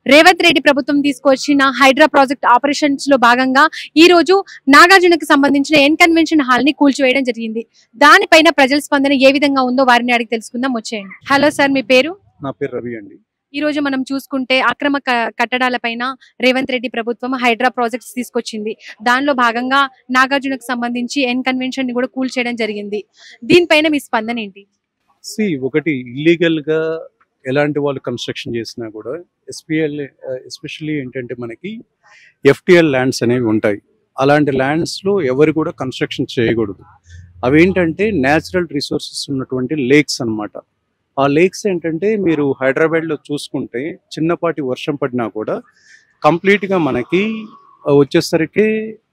రేవంత్ రెడ్డి ప్రభుత్వం తీసుకొచ్చిన Hydraa project operations లో భాగంగా ఈ రోజు నాగార్జునకి సంబంధించిన ఎన్ కన్వెన్షన్ హాల్ ని కూల్చివేయడం జరిగింది దానిపైన ప్రజల స్పందన ఏ విధంగా ఉందో వారిని అడిగి తెలుసుకుందాం వచ్చేయండి హలో సార్ మీ పేరు నా పేరు రవి అండి ఈ రోజు మనం చూసుకుంటే అక్రమ క- కట్టడాలపైన రేవంత్ రెడ్డి ప్రభుత్వం హైడ్రా ప్రాజెక్ట్స్ తీసుకొచ్చింది దానిలో భాగంగా నాగార్జునకు సంబంధించి ఎన్ కన్వెన్షన్ ని కూడా కూల్చేయడం జరిగింది దీనిపైన మీ స్పందన ఏంటి సి ఒకటి ఇల్లీగల్ గా ఎలాంటి వాళ్ళు కన్స్ట్రక్షన్ చేసినా కూడా ఎస్పీఎల్ ఎస్పెషల్లీ ఏంటంటే మనకి ఎఫ్టిఎల్ ల్యాండ్స్ అనేవి ఉంటాయి అలాంటి ల్యాండ్స్ లో ఎవరు కూడా కన్స్ట్రక్షన్ చేయకూడదు అవి ఏంటంటే న్యాచురల్ రిసోర్సెస్ ఉన్నటువంటి లేక్స్ అన్నమాట ఆ లేక్స్ ఏంటంటే మీరు హైదరాబాద్ లో చూసుకుంటే చిన్నపాటి వర్షం పడినా కూడా కంప్లీట్ గా మనకి ఆ, వచ్చేసరికి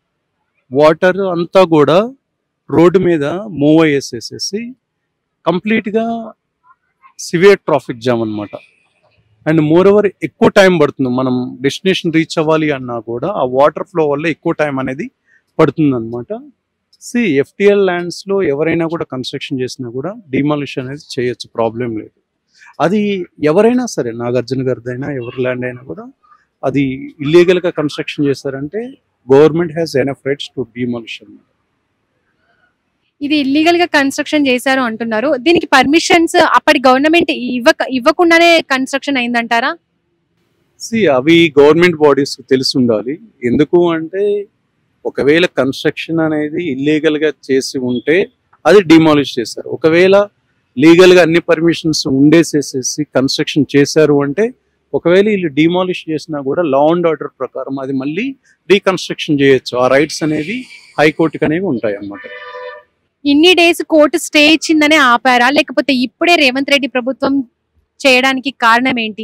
వాటర్ అంతా కూడా రోడ్డు మీద మూవ్ అయ్యేసేసేసి కంప్లీట్గా సివియర్ ట్రాఫిక్ జామ్ అనమాట అండ్ మోర్ ఓవర్ ఎక్కువ టైం పడుతుంది మనం డెస్టినేషన్ రీచ్ అవ్వాలి అన్నా కూడా ఆ వాటర్ ఫ్లో వల్ల ఎక్కువ టైం అనేది పడుతుంది అనమాట సి ఎఫ్టిఎల్ ల్యాండ్స్లో ఎవరైనా కూడా కన్స్ట్రక్షన్ చేసినా కూడా డిమాలిషన్ అనేది చేయొచ్చు ప్రాబ్లం లేదు అది ఎవరైనా సరే నాగార్జున గారిదైనా ఎవరి ల్యాండ్ అయినా కూడా అది ఇల్లీగల్గా కన్స్ట్రక్షన్ చేస్తారంటే government has enough rights to demolition ఇది ఇల్లీగల్ గా కన్స్ట్రక్షన్ చేశారు అంటున్నారు దీనికి పర్మిషన్స్ అప్పటి గవర్నమెంట్ ఇవ్వక ఇవ్వకుండానే కన్స్ట్రక్షన్ అయిందంటారా సి అవి గవర్నమెంట్ బాడీస్ తెలిసి ఉండాలి ఎందుకు అంటే ఒకవేళ కన్స్ట్రక్షన్ అనేది ఇల్లీగల్ గా చేసి ఉంటే అది డిమాలిష్ చేస్తారు ఒకవేళ లీగల్ గా అన్ని పర్మిషన్స్ ఉండేసేసేసి కన్స్ట్రక్షన్ చేశారు అంటే ఒకవేళ వీళ్ళు డిమాలిష్ చేసినా కూడా లా అండ్ ఆర్డర్ ప్రకారం అది మళ్ళీ రీకన్స్ట్రక్షన్ చేయొచ్చు ఆ రైట్స్ అనేవి హైకోర్టుకి అనేవి ఉంటాయి అన్నమాట ఇన్ని డేస్ కోర్టు స్టే ఇచ్చిందనే ఆపారా లేకపోతే ఇప్పుడే రేవంత్ రెడ్డి ప్రభుత్వం చేయడానికి కారణం ఏంటి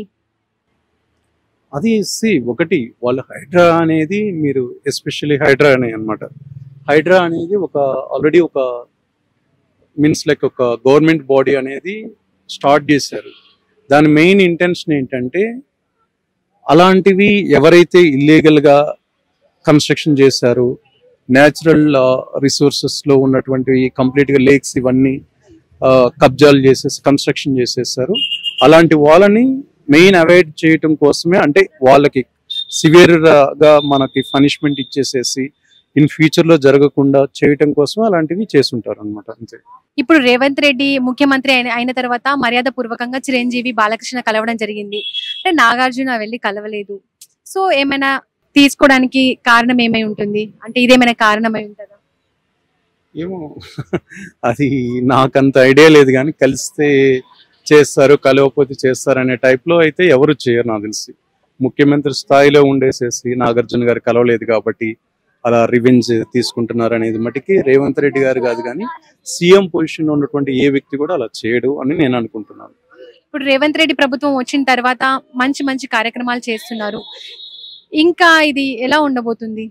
అది సి ఒకటి వాళ్ళు హైడ్రా అనేది మీరు ఎస్పెషల్లీ హైడ్రా అనే అనమాట హైడ్రా అనేది ఒక ఆల్రెడీ ఒక మీన్స్ లైక్ ఒక గవర్నమెంట్ బాడీ అనేది స్టార్ట్ చేశారు దాని మెయిన్ ఇంటెన్షన్ ఏంటంటే అలాంటివి ఎవరైతే ఇల్లీగల్గా కన్స్ట్రక్షన్ చేశారు న్యాచురల్ రిసోర్సెస్లో ఉన్నటువంటి కంప్లీట్గా లేక్స్ ఇవన్నీ ఆ, కబ్జాలు చేసేసి కన్స్ట్రక్షన్ చేసేసారు అలాంటి వాళ్ళని మెయిన్ అవాయిడ్ చేయటం కోసమే అంటే వాళ్ళకి సివియర్ గా మనకి పనిష్మెంట్ ఇచ్చేసేసి ఇన్ ఫ్యూచర్ లో జరగకుండా చేయటం కోసం అలాంటివి చేస్తుంటారు అనమాట అంతే ఇప్పుడు రేవంత్ రెడ్డి ముఖ్యమంత్రి అయిన అయిన తర్వాత మర్యాద పూర్వకంగా చిరంజీవి బాలకృష్ణ కలవడం జరిగింది అంటే నాగార్జున వెళ్ళి కలవలేదు సో ఏమైనా తీసుకోవడానికి కారణం ఏమై ఉంటుంది అంటే ఇదేమైనా కారణమై ఉంటుందా ఏమో అది నాకంత ఐడియా లేదు కానీ కలిస్తే చేస్తారు కలవకపోతే చేస్తారు అనే type లో అయితే ఎవరు చేయరు నాకు తెలిసి ముఖ్యమంత్రి స్థాయిలో ఉండేసేసి నాగార్జున గారు కలవలేదు కాబట్టి అలా రివెంజ్ తీసుకుంటున్నారు అనేది మటుకి రేవంత్ రెడ్డి గారు కాదు కానీ సీఎం పొజిషన్ ఉన్నటువంటి ఏ వ్యక్తి కూడా అలా చేయడు అని నేను అనుకుంటున్నాను ఇప్పుడు రేవంత్ రెడ్డి ప్రభుత్వం వచ్చిన తర్వాత మంచి మంచి కార్యక్రమాలు చేస్తున్నారు ఇంకా ఇది ఎలా ఉండబోతుంది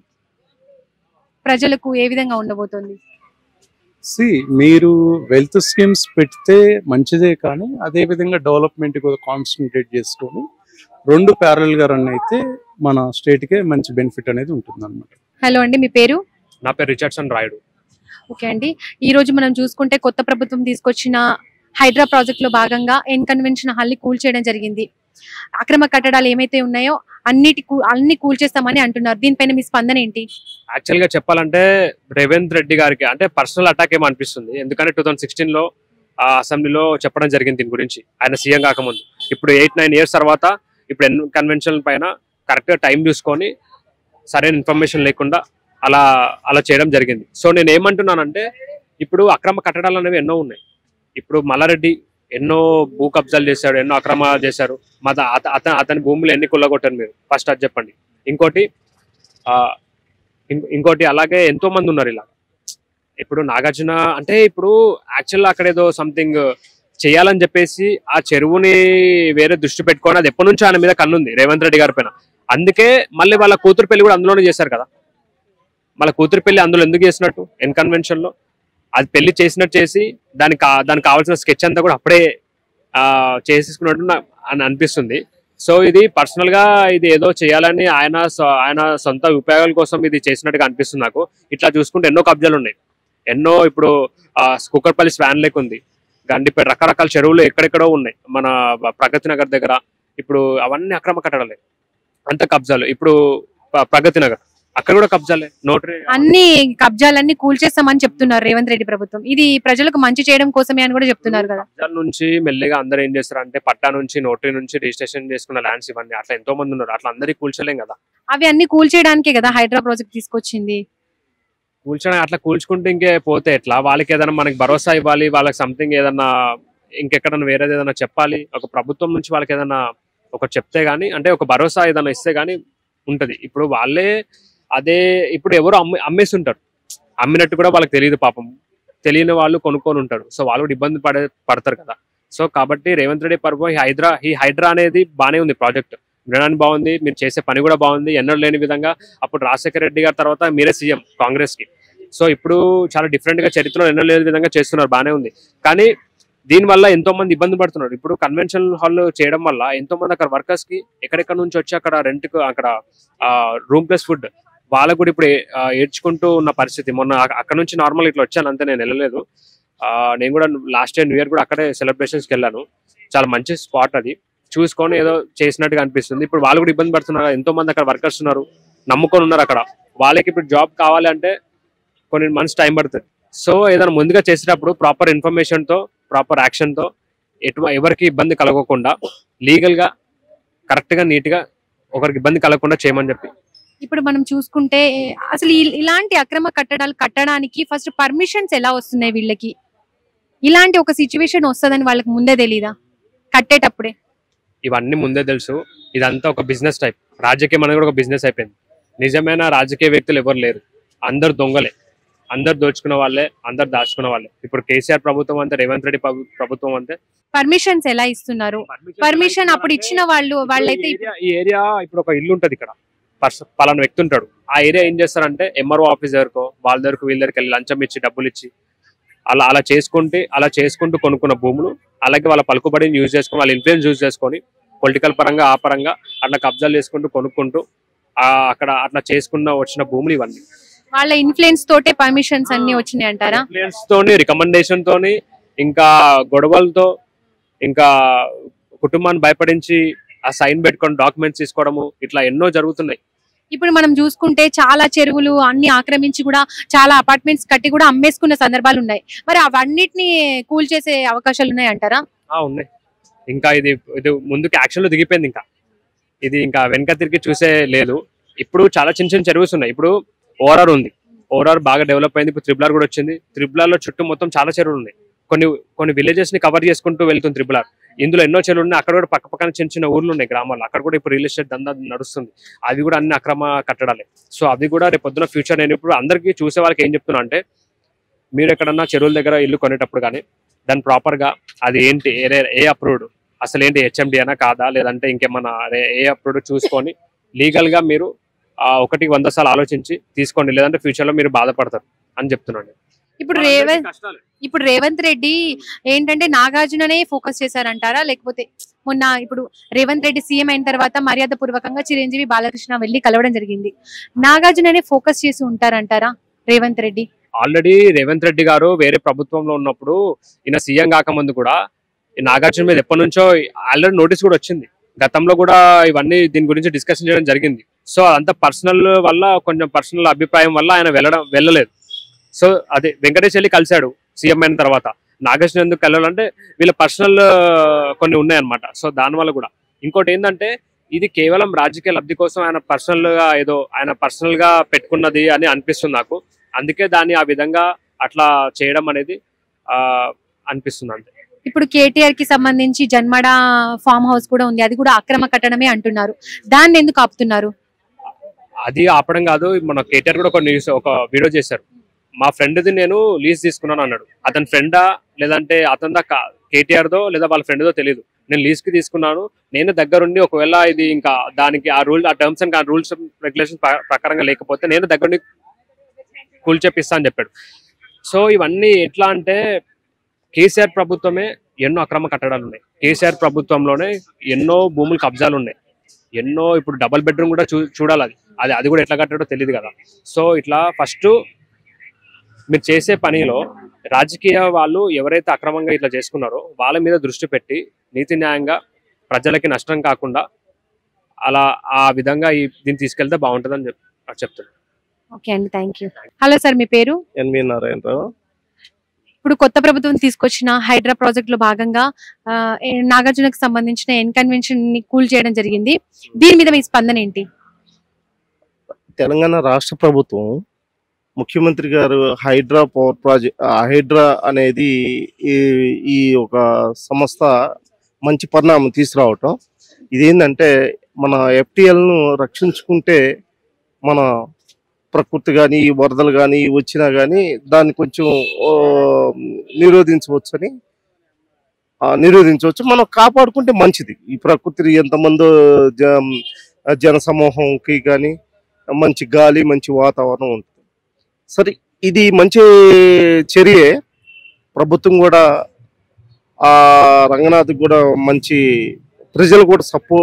ప్రజలకు ఏ విధంగా ఉండబోతుంది సి మీరు వెల్త్ స్కీమ్స్ పెడితే మంచిదే కానీ అదే విధంగా డెవలప్మెంట్ కూడా కాన్సన్ట్రేట్ చేసుకొని రెండు ప్యారల్ గా రన్ అయితే మన స్టేట్ కే మంచి బెనిఫిట్ అనేది ఉంటుంది అనమాట హలో అండి మీ పేరు నా పేరు రిచర్డ్సన్ రాయుడు ఓకే అండి ఈ రోజు మనం చూసుకుంటే కొత్త ప్రభుత్వం తీసుకొచ్చిన హైడ్రా ప్రాజెక్ట్ లో భాగంగా ఎన్ కన్వెన్షన్ హాల్ ని కూల్చేయడం జరిగింది అక్రమ కట్టడాలు ఏమైతే ఉన్నాయో అన్నిటి కూ- అన్ని కూల్చేస్తామని అంటున్నారు దీనిపైన మీ స్పందన ఏంటి యాక్చువల్ గా చెప్పాలంటే రేవంత్ రెడ్డి గారికి అంటే పర్సనల్ అటాక్ ఏమో అనిపిస్తుంది ఎందుకంటే టూ థౌసండ్ సిక్స్టీన్ లో ఆ అసెంబ్లీలో చెప్పడం జరిగింది దీని గురించి ఆయన సీఎం కాకముందు ఇప్పుడు ఎయిట్ నైన్ ఇయర్స్ తర్వాత ఇప్పుడు ఎన్ కన్వెన్షన్ పైన కరెక్ట్ గా టైం చూసుకొని సరైన ఇన్ఫర్మేషన్ లేకుండా అలా అలా చేయడం జరిగింది సో నేను ఏమంటున్నానంటే ఇప్పుడు అక్రమ కట్టడాలు అనేవి ఎన్నో ఉన్నాయి ఇప్పుడు మల్లారెడ్డి ఎన్నో భూ కబ్జాలు చేశాడు ఎన్నో అక్రమాలు చేశారు మన అత- అత- అతని భూములు ఎన్ని కొల్లగొట్టారు మీరు ఫస్ట్ అది చెప్పండి ఇంకోటి ఆ, ఇం- ఇంకోటి అలాగే ఎంతో మంది ఉన్నారు ఇలా ఇప్పుడు నాగార్జున అంటే ఇప్పుడు యాక్చువల్ అక్కడ ఏదో సంథింగ్ చేయాలని చెప్పేసి ఆ చెరువుని వేరే దృష్టి పెట్టుకొని అది ఎప్పటి నుంచో ఆయన మీద కన్నుంది రేవంత్ రెడ్డి గారి పైన అందుకే మళ్ళీ వాళ్ళ కూతురు పెళ్లి కూడా అందులోనే చేశారు కదా వాళ్ళ కూతురు పెళ్లి అందులో ఎందుకు చేసినట్టు ఎన్ కన్వెన్షన్ లో అది పెళ్లి చేసినట్టు చేసి దానికి కా- దానికి కావాల్సిన స్కెచ్ అంతా కూడా అప్పుడే ఆ, చేసేసుకున్నట్టు నా- అని అనిపిస్తుంది సో ఇది పర్సనల్ గా ఇది ఏదో చేయాలని ఆయన సొ- ఆయన సొంత ఉపయోగాల కోసం ఇది చేసినట్టుగా అనిపిస్తుంది నాకు ఇట్లా చూసుకుంటే ఎన్నో కబ్జాలు ఉన్నాయి ఎన్నో ఇప్పుడు ఆ, కుక్కర్పల్లి స్వాన్ లేక్ ఉంది గండిపేట రకరకాల చెరువులు ఎక్కడెక్కడో ఉన్నాయి మన ప్రగతి నగర్ దగ్గర ఇప్పుడు అవన్నీ అక్రమ కట్టడాలే అంత కబ్జాలు ఇప్పుడు ప- ప్రగతి నగర్ అక్కడ కూడా కబ్జాలే నోటరీ అన్ని కబ్జాలన్నీ కూల్చేస్తామని చెప్తున్నారు రేవంత్ రెడ్డి ప్రభుత్వం ఇది ప్రజలకు మంచి చేయడం కోసమే అని కూడా చెప్తున్నారు కదా కబ్జాల నుంచి మెల్లిగా అందరూ ఏం చేస్తారు అంటే పట్టా నుంచి నోటరీ నుంచి రిజిస్ట్రేషన్ చేసుకున్న ల్యాండ్స్ ఇవన్నీ అట్లా ఎంతో మంది ఉన్నారు అట్లా అందరికి కూల్చలేం కదా అవి అన్ని కూల్చేయడానికే కదా హైడ్రా ప్రాజెక్ట్ తీసుకొచ్చింది కూల్చడం అట్లా కూల్చుకుంటే ఇంకే పోతే ఎట్లా వాళ్ళకి ఏదైనా మనకి భరోసా ఇవ్వాలి వాళ్ళకి సంథింగ్ ఏదన్నా ఇంకెక్కడన్నా వేరేది ఏదైనా చెప్పాలి ఒక ప్రభుత్వం నుంచి వాళ్ళకి ఏదైనా ఒక చెప్తే గానీ అంటే ఒక భరోసా ఏదైనా ఇస్తే గానీ ఉంటది ఇప్పుడు వాళ్ళే అదే ఇప్పుడు ఎవరు అమ్మే అమ్మేస్తుంటారు అమ్మినట్టు కూడా వాళ్ళకి తెలియదు పాపం తెలియని వాళ్ళు కొనుక్కొని ఉంటారు సో వాళ్ళు కూడా ఇబ్బంది పడే పడతారు కదా సో కాబట్టి రేవంత్ రెడ్డి పర్వం ఈ హైడ్రా ఈ హైడ్రా అనేది బానే ఉంది ప్రాజెక్ట్ వినడానికి బాగుంది మీరు చేసే పని కూడా బాగుంది ఎన్నడూ లేని విధంగా అప్పుడు రాజశేఖర రెడ్డి గారి తర్వాత మీరే సీఎం కాంగ్రెస్ కి సో ఇప్పుడు చాలా డిఫరెంట్ గా చరిత్రలో ఎన్నో లేని విధంగా చేస్తున్నారు బానే ఉంది కానీ దీని వల్ల ఎంతో మంది ఇబ్బంది పడుతున్నారు ఇప్పుడు కన్వెన్షన్ హాల్ చేయడం వల్ల ఎంతో మంది అక్కడ వర్కర్స్ కి ఎక్కడెక్కడ నుంచి వచ్చి అక్కడ రెంట్ కు అక్కడ రూమ్ ప్లస్ ఫుడ్ వాళ్ళకు కూడా ఇప్పుడు ఏ- ఆ, ఏడ్చుకుంటూ ఉన్న పరిస్థితి మొన్న అక్క- అక్కడ నుంచి నార్మల్ ఇట్లా వచ్చాను అంతే నేను వెళ్ళలేదు ఆ, నేను కూడా లాస్ట్ ఇయర్ న్యూ ఇయర్ కూడా అక్కడే సెలబ్రేషన్స్కి వెళ్ళాను చాలా మంచి స్పాట్ అది చూసుకొని ఏదో చేసినట్టుగా అనిపిస్తుంది ఇప్పుడు వాళ్ళు కూడా ఇబ్బంది పడుతున్నారు ఎంతో మంది అక్కడ వర్కర్స్ ఉన్నారు నమ్ముకొని ఉన్నారు అక్కడ వాళ్ళకి ఇప్పుడు జాబ్ కావాలి అంటే కొన్ని మంత్స్ టైం పడుతుంది సో ఏదైనా ముందుగా చేసేటప్పుడు ప్రాపర్ ఇన్ఫర్మేషన్ తో ప్రాపర్ యాక్షన్ తో ఎటు ఎవరికి ఇబ్బంది కలగకుండా లీగల్ గా కరెక్ట్ గా నీట్ గా ఒకరికి ఇబ్బంది కలగకుండా చేయమని చెప్పి ఇప్పుడు మనం చూసుకుంటే అసలు ఈ- ఇలాంటి అక్రమ కట్టడాలు కట్టడానికి ఫస్ట్ పర్మిషన్స్ ఎలా వస్తున్నాయి వీళ్ళకి ఇలాంటి ఒక సిచ్యువేషన్ వస్తుందని వాళ్ళకి ముందే తెలీదా కట్టేటప్పుడే ఇవన్నీ ముందే తెలుసు ఇదంతా ఒక బిజినెస్ టైప్ రాజకీయం అనేది కూడా ఒక బిజినెస్ అయిపోయింది నిజమైన రాజకీయ వ్యక్తులు ఎవరు లేరు అందరు దొంగలే అందరు దోచుకున్న వాళ్ళే అందరు దాచుకున్న వాళ్ళే ఇప్పుడు కేసీఆర్ ప్రభుత్వం అంతే రేవంత్ రెడ్డి ప్రభు- ప్రభుత్వం అంతే పర్మిషన్స్ ఎలా ఇస్తున్నారు పర్మిషన్ అప్పుడు ఇచ్చిన వాళ్ళు వాళ్ళైతే ఈ ఏరియా- ఈ ఏరియా ఇప్పుడు ఒక ఇల్లు ఉంటది ఇక్కడ పర్స- పలానా వ్యక్తి ఉంటాడు ఆ ఏరియా ఏం చేస్తారంటే ఎంఆర్ఓ ఆఫీస్ దగ్గరకో వాళ్ళ దగ్గరకు వీళ్ళ దగ్గరికి వెళ్ళి లంచం ఇచ్చి డబ్బులు ఇచ్చి అలా అలా చేసుకుంటే అలా చేసుకుంటూ కొనుక్కున్న భూములు అలాగే వాళ్ళ పలుకుబడిని యూజ్ చేసుకొని వాళ్ళ ఇన్ఫ్లుయెన్స్ యూజ్ చేసుకొని పొలిటికల్ పరంగా ఆ పరంగా అట్లా కబ్జాలు చేసుకుంటూ కొనుక్కుంటూ ఆ అక్కడ అట్లా చేసుకున్న వచ్చిన భూములు ఇవన్నీ వాళ్ళ ఇన్ఫ్లుయెన్స్ తోటే పర్మిషన్స్ అన్ని వచ్చినాయి అంటారా ఇన్ఫ్లుయెన్స్ తోని రికమెండేషన్ తోని ఇంకా గొడవలతో ఇంకా కుటుంబాన్ని భయపడించి ఆ సైన్ పెట్టుకొని డాక్యుమెంట్స్ తీసుకోవడము ఇట్లా ఎన్నో జరుగుతున్నాయి ఇప్పుడు మనం చూసుకుంటే చాలా చెరువులు అన్ని ఆక్రమించి కూడా చాలా అపార్ట్మెంట్స్ కట్టి కూడా అమ్మేసుకున్న సందర్భాలు ఉన్నాయి మరి అవన్నిటిని కూల్ చేసే అవకాశాలు ఉన్నాయి అంటారా ఆ ఉన్నాయి ఇంకా ఇది ఇది ముందుకు యాక్షన్ లో దిగిపోయింది ఇంకా ఇది ఇంకా వెనక తిరిగి చూసే లేదు ఇప్పుడు చాలా చిన్న చిన్న చెరువుస్ ఉన్నాయి ఇప్పుడు ఓఆర్ఆర్ ఉంది ఓఆర్ఆర్ బాగా డెవలప్ అయింది ఇప్పుడు త్రిబుల్ ఆర్ కూడా వచ్చింది త్రిబుల్ లో చుట్టూ మొత్తం చాలా చెరువులు ఉన్నాయి కొన్ని కొన్ని విలేజెస్ ని కవర్ చేసుకుంటూ వెళ్తుంది త్రిబుల్ ఆర్ ఇందులో ఎన్నో చెరువులు ఉన్నాయి అక్కడ కూడా పక్క పక్కన చిన్న చిన్న ఊర్లు ఉన్నాయి గ్రామాల్లో అక్కడ కూడా ఇప్పుడు రియల్ ఎస్టేట్ దందా నడుస్తుంది అవి కూడా అన్ని అక్రమ కట్టడాలే సో అవి కూడా రేపు పొద్దున ఫ్యూచర్ నేను ఇప్పుడు అందరికీ చూసే వాళ్ళకి ఏం చెప్తున్నా అంటే మీరు ఎక్కడన్నా చెరువుల దగ్గర ఇల్లు కొనేటప్పుడు కానీ దాన్ని ప్రాపర్ గా అది ఏంటి ఏ ఏ అప్రూవ్డ్ అసలు ఏంటి హెచ్ఎండి అయినా కాదా లేదంటే ఇంకేమన్నా అదే ఏ అప్రూవ్డ్ చూసుకొని లీగల్ గా మీరు ఆ, ఒకటికి వంద సార్లు ఆలోచించి తీసుకోండి లేదంటే ఫ్యూచర్ లో మీరు బాధపడతారు అని చెప్తున్నాను ఇప్పుడు రేవంత్ ఇప్పుడు రేవంత్ రెడ్డి ఏంటంటే నాగార్జుననే ఫోకస్ చేశారంటారా లేకపోతే మొన్న ఇప్పుడు రేవంత్ రెడ్డి సీఎం అయిన తర్వాత మర్యాద పూర్వకంగా చిరంజీవి బాలకృష్ణ వెళ్ళి కలవడం జరిగింది నాగార్జుననే ఫోకస్ చేసి ఉంటారంటారా రేవంత్ రెడ్డి ఆల్రెడీ రేవంత్ రెడ్డి గారు వేరే ప్రభుత్వంలో ఉన్నప్పుడు ఈయన సీఎం కాకముందు కూడా ఈ నాగార్జున మీద ఎప్పటి నుంచో ఆల్రెడీ నోటీస్ కూడా వచ్చింది గతంలో కూడా ఇవన్నీ దీని గురించి డిస్కషన్ చేయడం జరిగింది సో అదంతా పర్సనల్ వల్ల కొంచెం పర్సనల్ అభిప్రాయం వల్ల ఆయన వెళ్ళడం వెళ్ళలేదు సో అదే వెంకటేష్ వెళ్ళి కలిశాడు సీఎం అయిన తర్వాత నాగార్జున ఎందుకు వెళ్ళాలంటే వీళ్ళ పర్సనల్ కొన్ని ఉన్నాయన్నమాట సో దానివల్ల కూడా ఇంకోటి ఏంటంటే ఇది కేవలం రాజకీయ లబ్ధి కోసం ఆయన పర్సనల్ గా ఏదో ఆయన పర్సనల్ గా పెట్టుకున్నది అని అనిపిస్తుంది నాకు అందుకే దాన్ని ఆ విధంగా అట్లా చేయడం అనేది ఆ అనిపిస్తుంది అంతే ఇప్పుడు కేటీఆర్ కి సంబంధించి జన్మడ ఫామ్ హౌస్ కూడా ఉంది అది కూడా అక్రమ కట్టడమే అంటున్నారు దాన్ని ఎందుకు ఆపుతున్నారు అది ఆపడం కాదు మన కేటీఆర్ కూడా ఒక న్యూస్ ఒక వీడియో చేశారు మా ఫ్రెండ్ది నేను లీజ్ తీసుకున్నాను అన్నాడు అతని ఫ్రెండా లేదంటే అతనిదా కేటీఆర్ దో లేదా వాళ్ళ ఫ్రెండ్ దో తెలియదు నేను లీజ్ కి తీసుకున్నాను నేను దగ్గరుండి ఒకవేళ ఇది ఇంకా దానికి ఆ రూల్ ఆ టర్మ్స్ అండ్ రూల్స్ రెగ్యులేషన్ ప్రకారంగా లేకపోతే నేను దగ్గరుండి కూల్చేపిస్తా అని చెప్పాడు సో ఇవన్నీ ఎట్లా అంటే కేసీఆర్ ప్రభుత్వమే ఎన్నో అక్రమ కట్టడాలు ఉన్నాయి కేసీఆర్ ప్రభుత్వంలోనే ఎన్నో భూములు కబ్జాలు ఉన్నాయి ఎన్నో ఇప్పుడు డబల్ బెడ్రూమ్ కూడా చూ చూడాలి అది అది అది కూడా ఎట్లా కట్టాడో తెలియదు కదా సో ఇట్లా ఫస్ట్ మీరు చేసే పనిలో రాజకీయ వాళ్ళు ఎవరైతే అక్రమంగా ఇట్లా చేసుకున్నారో వాళ్ళ మీద దృష్టి పెట్టి నీతి న్యాయంగా ప్రజలకి నష్టం కాకుండా అలా ఆ విధంగా ఈ దీన్ని తీసుకెళ్తే బాగుంటుందని చెప్ చెప్తున్నాను ఓకే అండి థ్యాంక్ యూ హలో సార్ మీ పేరు ఎన్వి నారాయణరావు ఇప్పుడు కొత్త ప్రభుత్వం తీసుకొచ్చిన హైడ్రా ప్రాజెక్ట్ లో భాగంగా ఆ, ఏ- నాగార్జునకు సంబంధించిన ఎన్ కన్వెన్షన్ ని కూల్ చేయడం జరిగింది దీని మీద మీ స్పందన ఏంటి తెలంగాణ రాష్ట్ర ప్రభుత్వం ముఖ్యమంత్రి గారు హైడ్రా పవర్ ప్రాజెక్ట్ హైడ్రా అనేది ఈ ఈ ఒక సంస్థ మంచి పరిణామం తీసుకురావటం ఇదేంటంటే మన FTL ను రక్షించుకుంటే మన ప్రకృతి కానీ వరదలు కానీ వచ్చినా కానీ దాన్ని కొంచెం ఓ, నిరోధించవచ్చని ఆ, నిరోధించవచ్చు మనం కాపాడుకుంటే మంచిది ఈ ప్రకృతి ఎంతమందో జ జన సమూహంకి కానీ మంచి గాలి మంచి వాతావరణం ఉంటుంది సరే ఇది మంచి చర్యే ప్రభుత్వం కూడా ఆ రంగనాథ్ కూడా మంచి ప్రజలు కూడా సపో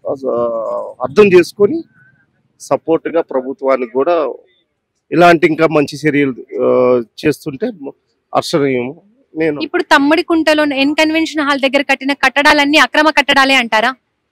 అర్థం చేసుకొని సపోర్ట్గా ప్రభుత్వానికి కూడా ఇలాంటి ఇంకా మంచి చర్యలు ఆ, చేస్తుంటే హర్షణీయం నేను ఇప్పుడు తమ్మడి కుంటలో ఎన్ కన్వెన్షన్ హాల్ దగ్గర కట్టిన కట్టడాలన్నీ అక్రమ కట్టడాలే అంటారా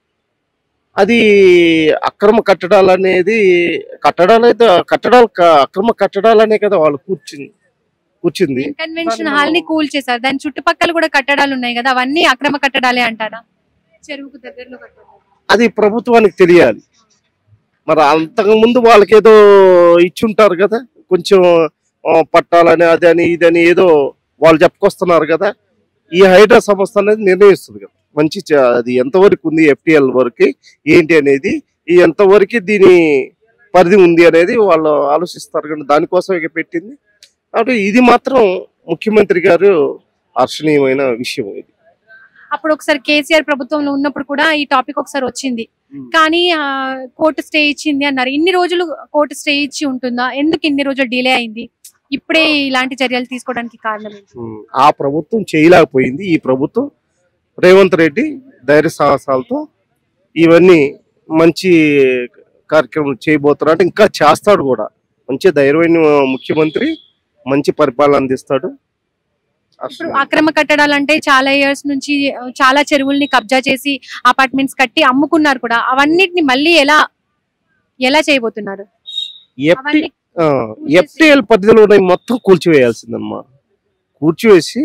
అది అక్రమ కట్టడాలు అనేది కట్టడాలు అయితే కట్టడాలు క- అక్రమ కట్టడాలనే కదా వాళ్ళు కూర్చుంది కూర్చుంది ఎన్ కన్వెన్షన్ దాన్ని హాల్ ని మనం- కూల్ చేశారు దాని చుట్టుపక్కల కూడా కట్టడాలు ఉన్నాయి కదా అవన్నీ అక్రమ కట్టడాలే అంటారా చెరువుకు దగ్గరలో కట్టడాలు అది ప్రభుత్వానికి తెలియాలి మరి అంతకు ముందు వాళ్ళకి ఏదో ఇచ్చుంటారు కదా కొంచెం ఆ, పట్టాలని అదని ఇదని ఏదో వాళ్ళు చెప్పుకొస్తున్నారు కదా ఈ హైడ్రా సంస్థ అనేది నిర్ణయిస్తుంది కదా మంచి చ- అది ఎంతవరకు ఉంది ఎఫ్టిఎల్ వరకు ఏంటి అనేది ఈ ఎంతవరకు దీని పరిధి ఉంది అనేది వాళ్ళు ఆలోచిస్తారు కానీ దానికోసం ఇక పెట్టింది కాబట్టి ఇది మాత్రం ముఖ్యమంత్రి గారు హర్షణీయమైన విషయం ఇది అప్పుడు ఒకసారి కేసీఆర్ ప్రభుత్వంలో ఉన్నప్పుడు కూడా ఈ టాపిక్ ఒకసారి వచ్చింది Hmm. కానీ ఆ, కోర్టు స్టే ఇచ్చింది అన్నారు ఇన్ని రోజులు కోర్టు స్టే ఇచ్చి ఉంటుందా ఎందుకు ఇన్ని రోజులు డిలే అయింది ఇప్పుడే ఇలాంటి చర్యలు తీసుకోవడానికి కారణం ఏంటి ఉమ్, ఆ ప్రభుత్వం చేయలేకపోయింది ఈ ప్రభుత్వం రేవంత్ రెడ్డి ధైర్య సాహసాలతో ఇవన్నీ మంచి కార్యక్రమం చేయబోతున్నాడు ఇంకా చేస్తాడు కూడా మంచి ధైర్యమైన ముఖ్యమంత్రి మంచి పరిపాలన అందిస్తాడు ఇప్పుడు అక్రమ కట్టడాలు అంటే చాలా ఇయర్స్ నుంచి ఆ, చాలా చెరువుల్ని కబ్జా చేసి అపార్ట్మెంట్స్ కట్టి అమ్ముకున్నారు కూడా అవన్నిటిని మళ్ళీ ఎలా ఎలా చేయబోతున్నారు ఎఫ్టి అవన్నీ ఎఫ్టిఎల్ పరిధిలో ఉన్నాయి మొత్తం కూల్చివేయాల్సిందమ్మా కూల్చివేసి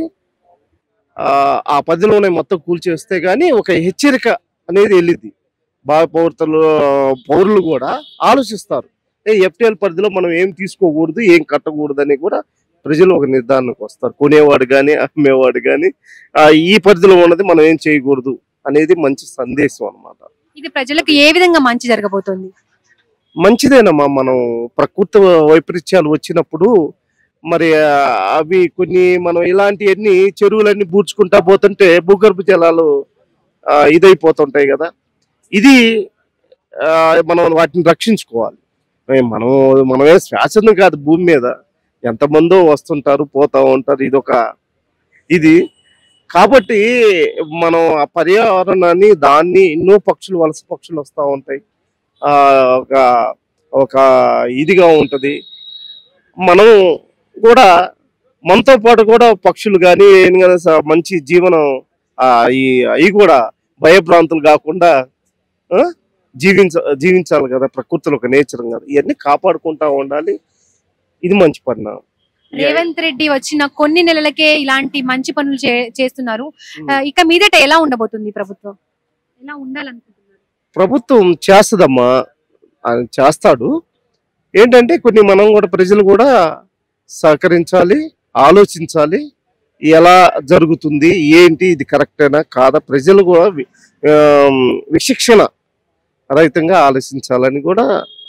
ఆ, ఆ పరిధిలో ఉన్నాయి మొత్తం కూల్చివేస్తే గానీ ఒక హెచ్చరిక అనేది వెళ్ళింది బాగా పౌరులు పౌరులు కూడా ఆలోచిస్తారు ఏ ఎఫ్టిఎల్ పరిధిలో మనం ఏం తీసుకోకూడదు ఏం కట్టకూడదు అని కూడా ప్రజలు ఒక నిర్ధారణకు వస్తారు కొనేవాడు కానీ అమ్మేవాడు కానీ ఈ పరిధిలో ఉన్నది మనం ఏం చేయకూడదు అనేది మంచి సందేశం అన్నమాట ఇది ప్రజలకు ఏ విధంగా మంచి జరగబోతోంది మంచిదేనమ్మా మనం ప్రకృతి వైపరీత్యాలు వచ్చినప్పుడు మరి ఆ, అవి కొన్ని మనం ఇలాంటివన్నీ చెరువులన్నీ బూడ్చుకుంటా పోతుంటే భూగర్భ జలాలు ఆ, ఇదైపోతుంటాయి కదా ఇది ఆ, మనం వాటిని రక్షించుకోవాలి ఏ, మనం మనమే శ్వాసను కాదు భూమి మీద ఎంతమందో వస్తుంటారు పోతా ఉంటారు ఇదొక ఇది కాబట్టి మనం ఆ పర్యావరణాన్ని దాన్ని ఎన్నో పక్షులు వలస పక్షులు వస్తూ ఉంటాయి ఆ ఒక ఒక ఇదిగా ఉంటది మనం కూడా మనతో పాటు కూడా పక్షులు కానీ మంచి జీవనం ఆ ఈ అవి కూడా భయభ్రాంతులు కాకుండా ఆ, జీవించ జీవించాలి కదా ప్రకృతిలో ఒక నేచర్ కదా ఇవన్నీ కాపాడుకుంటా ఉండాలి ఇది మంచి పరిణామం రేవంత్ రెడ్డి వచ్చిన కొన్ని నెలలకే ఇలాంటి మంచి పనులు చే- చేస్తున్నారు ఆ, ఇక మీదట ఎలా ఉండబోతుంది ఈ ప్రభుత్వం ఎలా ఉండాలనుకుంటున్నారు ప్రభుత్వం చేస్తుందమ్మా ఆయన చేస్తాడు ఏంటంటే కొన్ని మనం కూడా ప్రజలు కూడా సహకరించాలి ఆలోచించాలి ఎలా జరుగుతుంది ఏంటి ఇది కరెక్టేనా కాదా ప్రజలు కూడా వి- ఆమ్, విశిక్షణ రహితంగా ఆలోచించాలని కూడా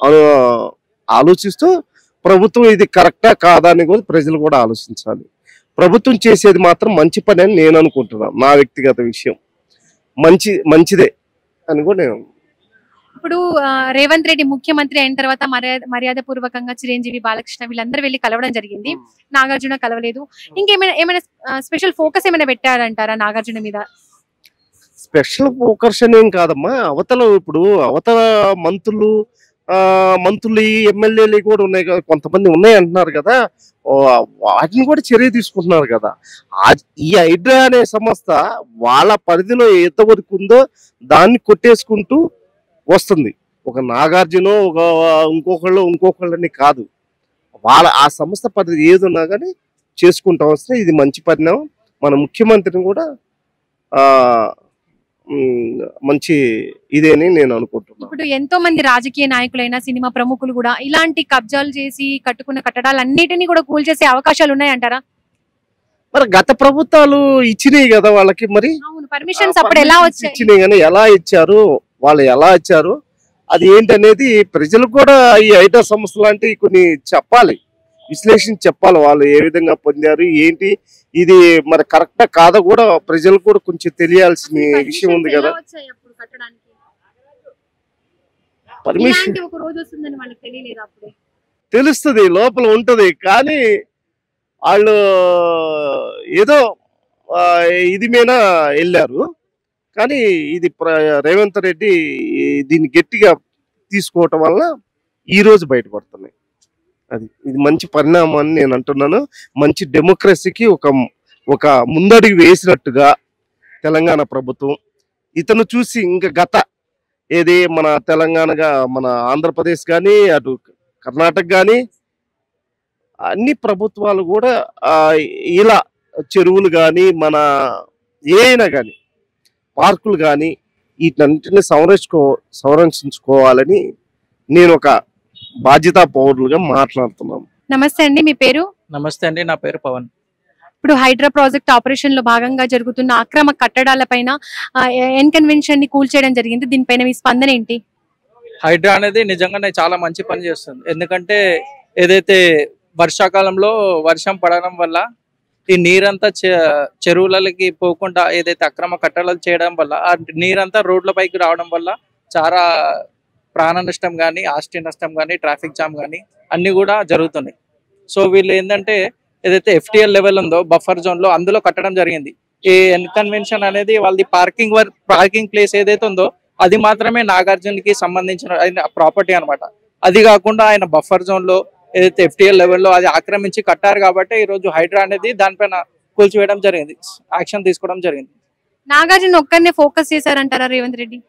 ఆ- ఆలోచిస్తూ ప్రభుత్వం ఇది కరెక్టా కాదా అని కూడా ప్రజలు కూడా ఆలోచించాలి ప్రభుత్వం చేసేది మాత్రం మంచి పని అని నేను అనుకుంటున్నాను నా వ్యక్తిగత విషయం మంచి మంచిదే అని కూడా నేను ఇప్పుడు ఆ, రేవంత్ రెడ్డి ముఖ్యమంత్రి అయిన తర్వాత మర్యాద మర్యాద పూర్వకంగా చిరంజీవి బాలకృష్ణ వీళ్ళందరూ వెళ్ళి కలవడం జరిగింది నాగార్జున కలవలేదు ఇంకేమైనా ఏమైనా స్పెషల్ ఫోకస్ ఏమైనా పెట్టారంటారా నాగార్జున మీద స్పెషల్ ఫోకర్షన్ ఏం కాదమ్మా అవతల ఇప్పుడు అవతల మంత్రులు ఆ మంత్రులు ఎమ్మెల్యేలు కూడా ఉన్నాయి కదా కొంతమంది ఉన్నాయి అంటున్నారు కదా ఓ, వాటిని కూడా చర్య తీసుకుంటున్నారు కదా ఆ- ఈ హైడ్రా అనే సంస్థ వాళ్ళ పరిధిలో ఎంతవరకు ఉందో దాన్ని కొట్టేసుకుంటూ వస్తుంది ఒక నాగార్జున ఒక ఇంకొకళ్ళు ఇంకొకళ్ళని కాదు వాళ్ళ ఆ సంస్థ పద్ధతి ఏది ఉన్నా కానీ చేసుకుంటా వస్తే ఇది మంచి పరిణామం మన ముఖ్యమంత్రిని కూడా ఆ ఉమ్, మంచి ఇదేని నేను అనుకుంటున్నాను ఇప్పుడు ఎంతో మంది రాజకీయ నాయకులైన సినిమా ప్రముఖులు కూడా ఇలాంటి కబ్జాలు చేసి కట్టుకున్న కట్టడాలన్నిటినీ కూడా కూల్చేసే అవకాశాలు ఉన్నాయంటారా మరి గత ప్రభుత్వాలు ఇచ్చినాయి కదా వాళ్ళకి మరి అవును పర్మిషన్స్ అప్పుడు ఎలా వచ్చాయి ఇచ్చినాయి కానీ ఎలా ఇచ్చారు వాళ్ళు ఎలా ఇచ్చారు అది ఏంటనేది ప్రజలకు కూడా ఈ ఐటా సంస్థ లాంటివి కొన్ని చెప్పాలి విశ్లేషించి చెప్పాలి వాళ్ళు ఏ విధంగా పొందారు ఏంటి ఇది మరి కరెక్టా కాదా కూడా ప్రజలకు కూడా కొంచెం తెలియాల్సిన విషయం ఉంది కదా ఎలా వచ్చాయి అప్పుడు కట్టడానికి పర్మిషన్ ఇలాంటి ఒక రోజు వస్తుందని వాళ్ళకి తెలియలేదు అప్పుడే తెలుస్తుంది లోపల ఉంటది కానీ వాళ్ళు ఏదో ఆ, ఇది మీద వెళ్ళారు కానీ ఇది ప్ర- రేవంత్ రెడ్డి దీన్ని గట్టిగా తీసుకోవటం వల్ల ఈ రోజు బయటపడుతున్నాయి అది ఇది మంచి పరిణామం అని నేను అంటున్నాను మంచి డెమోక్రసీకి ఒక ఒక ముందడుగు వేసినట్టుగా తెలంగాణ ప్రభుత్వం ఇతను చూసి ఇంకా గత ఏది మన తెలంగాణగా మన ఆంధ్రప్రదేశ్ కానీ అటు కర్ణాటక కానీ అన్ని ప్రభుత్వాలు కూడా ఆ, ఇలా చెరువులు కానీ మన ఏ అయినా కానీ పార్కులు కానీ వీటన్నిటిని సంరక్షించుకో సంరక్షించుకోవాలని నేను ఒక బాధ్యతా పౌరులుగా మాట్లాడుతున్నాను నమస్తే అండి మీ పేరు నమస్తే అండి నా పేరు పవన్ ఇప్పుడు హైడ్రా ప్రాజెక్ట్ ఆపరేషన్ లో భాగంగా జరుగుతున్న అక్రమ కట్టడాలపైన ఎన్ కన్వెన్షన్ ని కూల్చేయడం జరిగింది దీనిపైన మీ స్పందన ఏంటి హైడ్రా అనేది నిజంగానే చాలా మంచి పని చేస్తుంది ఎందుకంటే ఏదైతే వర్షాకాలంలో వర్షం పడడం వల్ల ఈ నీరంతా చె- చెరువులకి పోకుండా ఏదైతే అక్రమ కట్టడాలు చేయడం వల్ల ఆ నీరంతా రోడ్లపైకి రావడం వల్ల చాలా ప్రాణ నష్టం కానీ ఆస్తి నష్టం కానీ ట్రాఫిక్ జామ్ కానీ అన్ని కూడా జరుగుతున్నాయి సో వీళ్ళు ఏంటంటే ఏదైతే ఎఫ్టిఎల్ లెవెల్ ఉందో బఫర్ జోన్ లో అందులో కట్టడం జరిగింది ఈ ఎన్కన్వెన్షన్ అనేది వాళ్ళది పార్కింగ్ వర్ పార్కింగ్ ప్లేస్ ఏదైతే ఉందో అది మాత్రమే నాగార్జునకి సంబంధించిన ఆయన ప్రాపర్టీ అన్నమాట అది కాకుండా ఆయన బఫర్ జోన్ లో ఏదైతే ఎఫ్టిఎల్ లెవెల్లో అది ఆక్రమించి కట్టారు కాబట్టి ఈ రోజు హైడ్రా అనేది దానిపైన కూల్చివేయడం జరిగింది యాక్షన్ తీసుకోవడం జరిగింది నాగార్జున ఒక్కరినే ఫోకస్ చేశారంటారా రేవంత్ రెడ్డి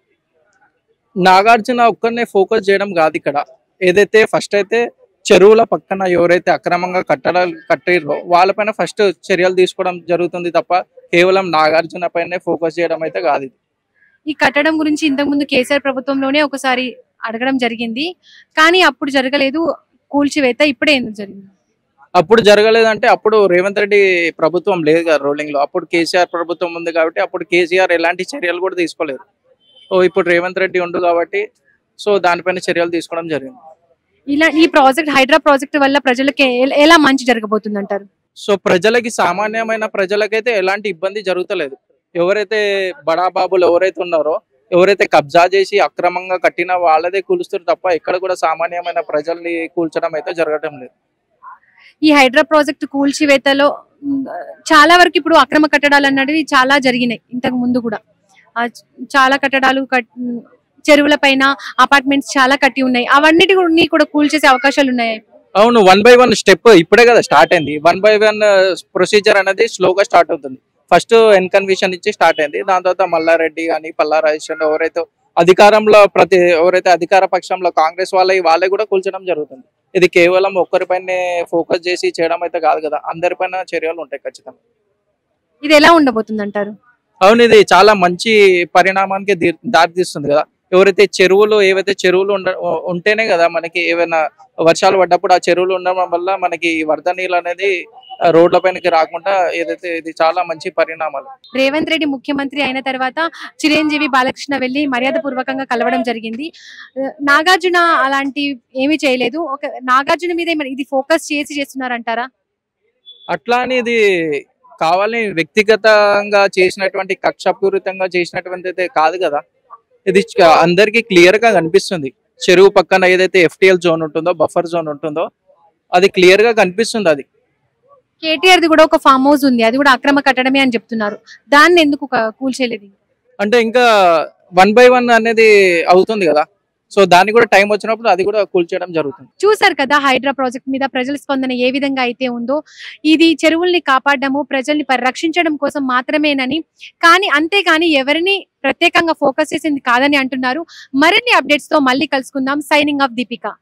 నాగార్జున ఒక్కరినే ఫోకస్ చేయడం కాదు ఇక్కడ ఏదైతే ఫస్ట్ అయితే చెరువుల పక్కన ఎవరైతే అక్రమంగా కట్టడాలు కట్టారో వాళ్ళపైన ఫస్ట్ చర్యలు తీసుకోవడం జరుగుతుంది తప్ప కేవలం నాగార్జున పైనే ఫోకస్ చేయడం అయితే కాదు ఇది. ఈ కట్టడం గురించి ఇంతకుముందు కేసీఆర్ ప్రభుత్వంలోనే ఒకసారి అడగడం జరిగింది కానీ అప్పుడు జరగలేదు కూల్చివేత ఇప్పుడే ఎందుకు జరిగింది అప్పుడు జరగలేదంటే అప్పుడు రేవంత్ రెడ్డి ప్రభుత్వం లేదు కదా రోలింగ్ లో అప్పుడు కేసీఆర్ ప్రభుత్వం ఉంది కాబట్టి అప్పుడు కేసీఆర్ ఎలాంటి చర్యలు కూడా తీసుకోలేదు సో ఇప్పుడు రేవంత్ రెడ్డి ఉండు కాబట్టి సో దానిపైన చర్యలు తీసుకోవడం జరిగింది ఇలా ఈ ప్రాజెక్ట్ హైడ్రా ప్రాజెక్ట్ వల్ల ప్రజలకి ఎ- ఎలా మంచి జరగబోతుంది అంటారు సో ప్రజలకి సామాన్యమైన ప్రజలకైతే ఎలాంటి ఇబ్బంది జరుగుతలేదు ఎవరైతే బడాబాబులు ఎవరైతే ఉన్నారో ఎవరైతే కబ్జా చేసి అక్రమంగా కట్టిన వాళ్ళదే కూలుస్తారు తప్ప ఎక్కడ కూడా సామాన్యమైన ప్రజల్ని కూల్చడం అయితే జరగడం లేదు ఈ హైడ్రా ప్రాజెక్ట్ కూల్చివేతలో మ్, చాలా వరకు ఇప్పుడు అక్రమ కట్టడాలు అన్నవి చాలా జరిగినాయి ఇంతకు ముందు కూడా ఆ, చ- చాలా కట్టడాలు కట్ చెరువుల పైన అపార్ట్మెంట్స్ చాలా కట్టి ఉన్నాయి అవన్నిటి కూడా కూడా కూల్చేసే అవకాశాలు ఉన్నాయి అవును వన్ బై వన్ స్టెప్ ఇప్పుడే కదా స్టార్ట్ అయింది వన్ బై వన్ ప్రొసీజర్ అనేది స్లోగా స్టార్ట్ అవుతుంది ఫస్ట్ ఎన్కన్విషన్ ఇచ్చి స్టార్ట్ అయింది దాని తర్వాత మల్లారెడ్డి కానీ పల్లారాజేశ్వర ఎవరైతే అధికారంలో ప్రతి ఎవరైతే అధికార పక్షంలో కాంగ్రెస్ వాళ్ళ వాళ్ళే కూడా కూల్చడం జరుగుతుంది ఇది కేవలం ఒక్కరిపైనే ఫోకస్ చేసి చేయడం అయితే కాదు కదా అందరిపైన చర్యలు ఉంటాయి ఖచ్చితంగా ఇది ఎలా ఉండబోతుంది అంటారు అవును ఇది చాలా మంచి పరిణామానికి దీ- దారితీస్తుంది కదా ఎవరైతే చెరువులు ఏవైతే చెరువులు ఉండ ఉంటేనే కదా మనకి ఏమైనా వర్షాలు పడ్డప్పుడు ఆ చెరువులు ఉండడం వల్ల మనకి ఈ వరద నీళ్ళు అనేది ఆ, రోడ్ల పైనకి రాకుండా ఏదైతే ఇది చాలా మంచి పరిణామాలు రేవంత్ రెడ్డి ముఖ్యమంత్రి అయిన తర్వాత చిరంజీవి బాలకృష్ణ వెళ్లి మర్యాద పూర్వకంగా కలవడం జరిగింది ఆ, నాగార్జున అలాంటి ఏమీ చేయలేదు ఒక నాగార్జున మీద ఏమైనా ఇది ఫోకస్ చేసి చేస్తున్నారంటారా అట్లా అని ఇది కావాలని వ్యక్తిగతంగా చేసినటువంటి కక్షపూరితంగా చేసినటువంటి అయితే కాదు కదా ఇది చ- అందరికీ క్లియర్ గా కనిపిస్తుంది చెరువు పక్కన ఏదైతే ఎఫ్టిఎల్ జోన్ ఉంటుందో బఫర్ జోన్ ఉంటుందో అది క్లియర్ గా కనిపిస్తుంది అది కేటీఆర్ ది కూడా ఒక ఫామ్ హౌస్ ఉంది అది కూడా అక్రమ కట్టడమే అని చెప్తున్నారు దాన్ని ఎందుకు క- కూల్చేయలేదు అంటే ఇంకా వన్ బై వన్ అనేది అవుతుంది కదా సో దాన్ని కూడా టైం వచ్చినప్పుడు అది కూడా కూల్చేయడం జరుగుతుంది చూసారు కదా హైడ్రా ప్రాజెక్ట్ మీద ప్రజల స్పందన ఏ విధంగా అయితే ఉందో ఇది చెరువుల్ని కాపాడడము ప్రజల్ని పరిరక్షించడం కోసం మాత్రమేనని కానీ అంతేగాని ఎవరిని ప్రత్యేకంగా ఫోకస్ చేసింది కాదని అంటున్నారు మరిన్ని అప్డేట్స్ తో మళ్ళీ కలుసుకుందాం సైనింగ్ ఆఫ్ దీపిక